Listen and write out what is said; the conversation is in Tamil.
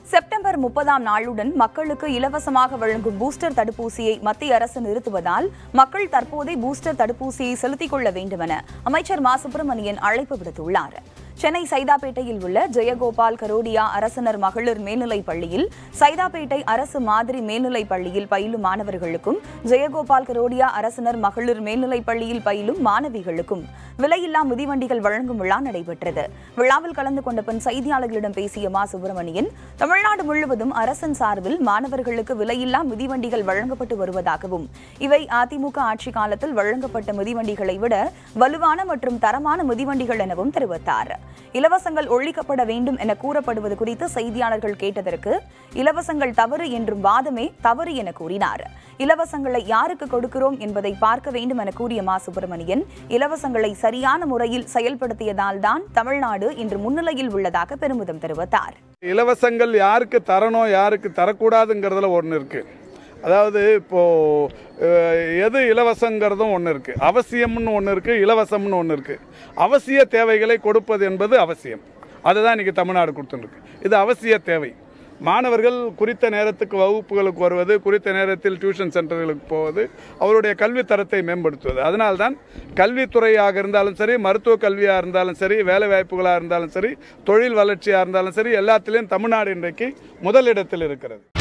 செப்டம்பர் முப்பதாம் நாளுடன் மக்களுக்கு இலவசமாக வழங்கும் பூஸ்டர் தடுப்பூசியை மத்திய அரசு நிறுத்துவதால் மக்கள் தற்போதே பூஸ்டர் தடுப்பூசியை செலுத்திக் கொள்ள வேண்டுமென அமைச்சர் மா சுப்பிரமணியன் அழைப்பு விடுத்துள்ளார் சென்னை சைதாப்பேட்டையில் உள்ள ஜெயகோபால் கரோடியா அரசினர் மகளிர் மேல்நிலைப் பள்ளியில் சைதாப்பேட்டை அரசு மாதிரி மேல்நிலைப் பள்ளியில் பயிலும் மாணவர்களுக்கும் ஜெயகோபால் கரோடியா அரசினர் மகளிர் மேல்நிலைப் பள்ளியில் பயிலும் மாணவிகளுக்கும் விலையில்லா மிதிவண்டிகள் வழங்கும் விழா நடைபெற்றது விழாவில் கலந்து கொண்ட பின் செய்தியாளர்களிடம் பேசிய மா சுப்பிரமணியன் தமிழ்நாடு முழுவதும் அரசின் சார்பில் மாணவர்களுக்கு விலையில்லா மிதிவண்டிகள் வழங்கப்பட்டு வருவதாகவும் இவை அதிமுக ஆட்சி காலத்தில் வழங்கப்பட்ட மிதிவண்டிகளை விட வலுவான மற்றும் தரமான மிதிவண்டிகள் எனவும் தெரிவித்தார் இலவசங்கள் ஒழிக்கப்பட வேண்டும் என கூறப்படுவது குறித்து செய்தியாளர்கள் கேட்டதற்கு இலவசங்கள் தவறு என்றும் வாதமே தவறு என கூறினார் இலவசங்களை யாருக்கு கொடுக்கிறோம் என்பதை பார்க்க வேண்டும் என கூறிய மா சுப்பிரமணியன் இலவசங்களை சரியான முறையில் செயல்படுத்தியதால் தான் தமிழ்நாடு இன்று முன்னிலையில் உள்ளதாக பெருமிதம் தெரிவித்தார் இலவசங்கள் யாருக்கு தரணும் யாருக்கு தரக்கூடாதுங்கிறதுல ஒன்று இருக்குது அதாவது இப்போது எது இலவசங்கிறதும் ஒன்று இருக்குது அவசியம்னு ஒன்று இருக்குது இலவசம்னு ஒன்று இருக்குது அவசிய தேவைகளை கொடுப்பது என்பது அவசியம் அதுதான் இன்றைக்கி தமிழ்நாடு கொடுத்துருக்கு இது அவசிய தேவை மாணவர்கள் குறித்த நேரத்துக்கு வகுப்புகளுக்கு வருவது குறித்த நேரத்தில் டியூஷன் சென்டர்களுக்கு போவது அவருடைய கல்வி தரத்தை மேம்படுத்துவது அதனால்தான் கல்வித்துறையாக இருந்தாலும் சரி மருத்துவ கல்வியாக இருந்தாலும் சரி வேலை வாய்ப்புகளாக இருந்தாலும் சரி தொழில் வளர்ச்சியாக இருந்தாலும் சரி எல்லாத்திலையும் தமிழ்நாடு இன்றைக்கு முதலிடத்தில் இருக்கிறது